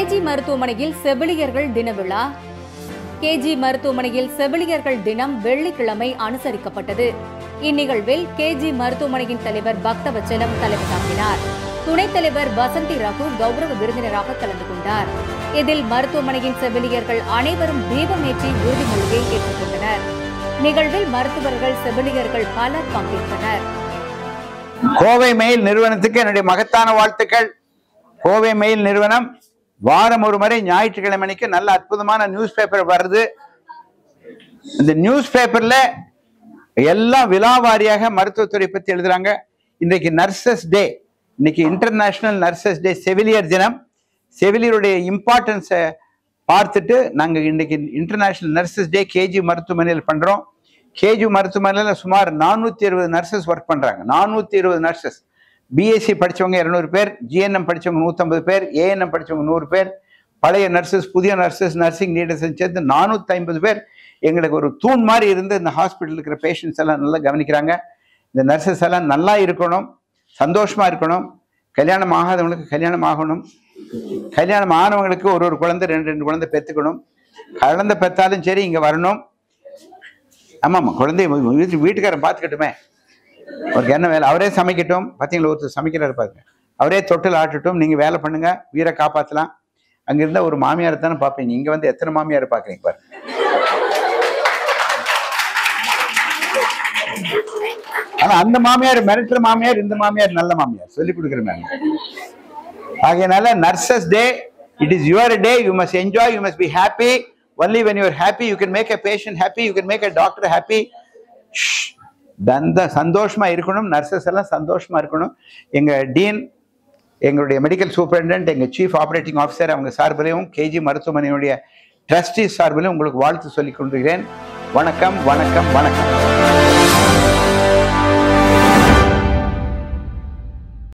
KG மருத்துவமனையில் செவிலியர்கள் தின விழா கேஜி மருத்துவமனையில் செவிலியர்கள் தினம் வெள்ளிக்கிழமை அனுசரிக்கப்பட்டது இந்நிகழ்வில் கேஜி மருத்துவமனையின் தலைவர் பக்தவச்சலம் தலைமை தாங்கினார் துணைத் தலைவர் வசந்தி ரகு கௌரவ விருந்தினராக கலந்து கொண்டார் இதில் மருத்துவமனையின் செவிலியர்கள் அனைவரும் தீபமேற்றி உறுதிமொழியை ஏற்றுக்கொண்டனர் நிகழ்வில் மருத்துவர்கள் செவிலியர்கள் பலர் பங்கேற்றனர் கோவை மெயில் நிறுவனத்துக்கு என்னுடைய மகத்தான வாழ்த்துக்கள் கோவை மெயில் நிறுவனம் வாரம் ஒரு முறை ஞாயிற்றுக்கிழமைக்கு நல்ல அற்புதமான நியூஸ் பேப்பர் வருது இந்த நியூஸ் பேப்பர்ல எல்லாம் விழாவாரியாக மருத்துவத்துறை பத்தி எழுதுறாங்க இன்றைக்கு நர்சஸ் டே இன்னைக்கு இன்டர்நேஷனல் நர்சஸ் டே செவிலியர் தினம் செவிலியருடைய இம்பார்ட்டன்ஸை பார்த்துட்டு நாங்கள் இன்னைக்கு இன்டர்நேஷனல் நர்சஸ் டே கேஜி மருத்துவமனையில் பண்றோம் கேஜி மருத்துவமனையில் சுமார் நானூற்றி இருபது நர்சஸ் ஒர்க் பண்றாங்க நானூற்றி இருபது நர்சஸ் பிஎஸ்சி படிச்சவங்க இரநூறு பேர் ஜிஎன்எம் படிச்சவங்க நூற்றம்பது பேர் ஏஎன்எம் படிச்சவங்க நூறு பேர் பழைய நர்சஸ் புதிய நர்சஸ் நர்சிங் லீடர்ஸ் சேர்த்து நானூற்றி ஐம்பது பேர் எங்களுக்கு ஒரு தூண் மாதிரி இருந்து இந்த ஹாஸ்பிட்டல் இருக்கிற பேஷண்ட்ஸ் எல்லாம் நல்லா கவனிக்கிறாங்க இந்த நர்சஸ் எல்லாம் நல்லா இருக்கணும் சந்தோஷமா இருக்கணும் கல்யாணம் ஆகாதவங்களுக்கு கல்யாணம் ஆகணும் கல்யாணம் ஆனவங்களுக்கு ஒரு ஒரு குழந்தை ரெண்டு ரெண்டு குழந்தை பெற்றுக்கணும் குழந்தை பெற்றாலும் சரி இங்க வரணும் ஆமாம்மா குழந்தை வீட்டு வீட்டுக்காரன் பார்த்துக்கட்டுமே அவருக்கு என்ன வேலை அவரே சமைக்கட்டும் பார்த்தீங்களா ஒருத்தர் சமைக்கிறாரு பாருங்க அவரே தொட்டில் ஆட்டட்டும் நீங்க வேலை பண்ணுங்க வீரை காப்பாற்றலாம் அங்க இருந்தா ஒரு மாமியார் தானே பார்ப்பீங்க இங்க வந்து எத்தனை மாமியார் பார்க்குறீங்க பாருங்க ஆனா அந்த மாமியார் மிரட்டுற மாமியார் இந்த மாமியார் நல்ல மாமியார் சொல்லி கொடுக்குற மாமியார் ஆகையனால nurses day it is your day you must enjoy you must be happy only when you're happy you can make a patient happy you can make a doctor happy தந்த சந்தோஷமா இருக்கணும் நர்சஸ் எல்லாம் சந்தோஷமா இருக்கணும் எங்க டீன் எங்களுடைய medical superintendent எங்க chief operating officer அவங்க சார்பிலையும் கேஜி மருத்துவமனையினுடைய ட்ரஸ்டி சார்பிலும் உங்களுக்கு வாழ்த்து சொல்லிக் கொண்டிருக்கிறேன் வணக்கம் வணக்கம் வணக்கம்